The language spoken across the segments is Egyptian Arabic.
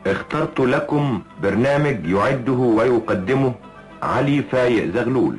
اخترت لكم برنامج يعده ويقدمه علي فايق زغلول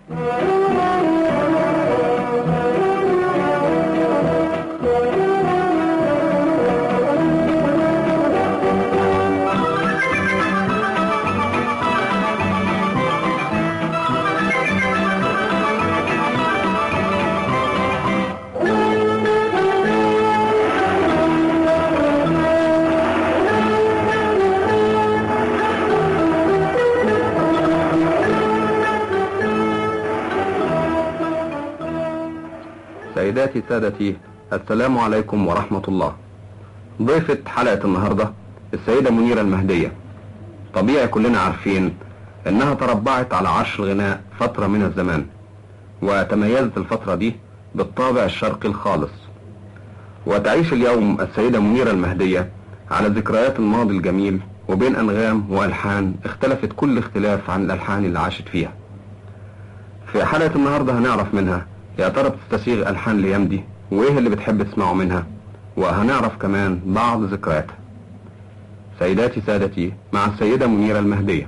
سيداتي سادتي السلام عليكم ورحمة الله ضيفة حلقة النهاردة السيدة منيرة المهدية طبيعي كلنا عارفين انها تربعت على عرش الغناء فترة من الزمان وتميزت الفترة دي بالطابع الشرقي الخالص وتعيش اليوم السيدة منيرة المهدية على ذكريات الماضي الجميل وبين أنغام وألحان اختلفت كل اختلاف عن الألحان اللي عاشت فيها في حلقة النهاردة هنعرف منها يا ترى بتستسيغ ألحان الأيام دي وإيه اللي بتحب تسمعه منها وهنعرف كمان بعض ذكرياتها سيداتي سادتي مع السيدة منيرة المهدية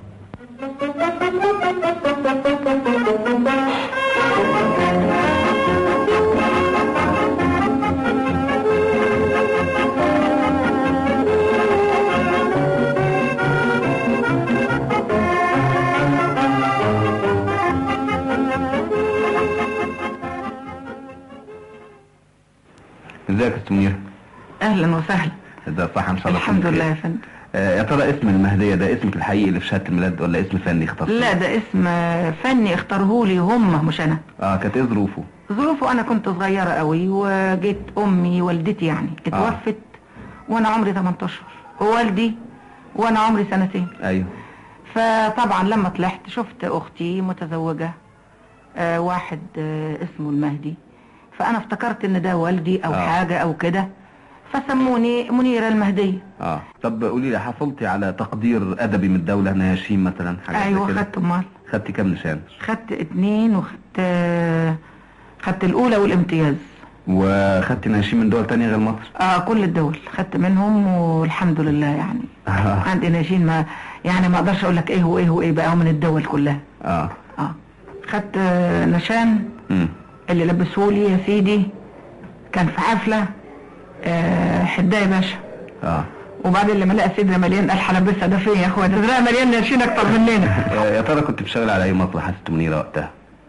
ازيك يا ست منيرة اهلا وسهلا ده صح ان شاء الله الحمد كل لله خير. يا فندم آه، يا ترى اسم المهدية ده اسمك الحقيقي اللي في شهادة الميلاد ولا اسم فني اخترته؟ لا ده اسم فني اختاره لي هم مش انا اه كانت ايه ظروفه؟ ظروفه انا كنت صغيره قوي وجيت امي والدتي يعني اتوفت وانا عمري 18 ووالدي وانا عمري سنتين ايوه فطبعا لما طلعت شفت اختي متزوجه آه واحد آه اسمه المهدي فانا افتكرت ان ده والدي او آه. حاجه او كده فسموني منيره المهديه اه طب قولي لي حصلتي على تقدير ادبي من الدولة نياشين مثلا حاجة زي ايوه كده؟ خدت امال خدتي كام نشان؟ خدت اتنين وخدت آه، خدت الاولى والامتياز وخدتي نياشين من دول تانية غير مصر؟ اه كل الدول خدت منهم والحمد لله يعني عندي ناشين ما يعني ما اقدرش اقول لك ايه وايه وايه بقى من الدول كلها اه اه خدت آه، نشان امم اللي لبسهولي يا سيدي كان في حفله آه حدايه باشا اه وبعدين لما لقى سيدنا مليان قال هلبسها ده فين يا اخويا ده ده مليان ناشين اكتر مننا آه، يا ترى كنت بشتغل على اي مسرح يا ست منيرة وقتها؟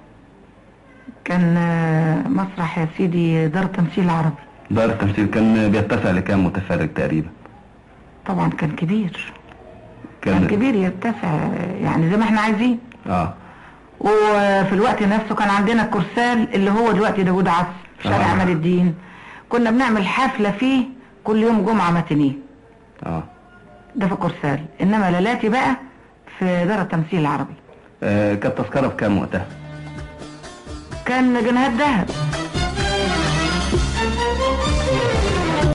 كان آه، مسرح يا سيدي دار تمثيل عربي دار التمثيل كان بيتسع لكام متفرج تقريبا؟ طبعا كان كبير كان كبير يتسع يعني زي ما احنا عايزين اه وفي الوقت نفسه كان عندنا كرسال اللي هو دلوقتي داوود عصر في شارع آه. عماد الدين كنا بنعمل حفلة فيه كل يوم جمعة متنيه اه ده في كرسال انما ليلاتي بقى في دار التمثيل العربي آه، كانت تذكرة بكام وقتها؟ كان جنيهات ذهب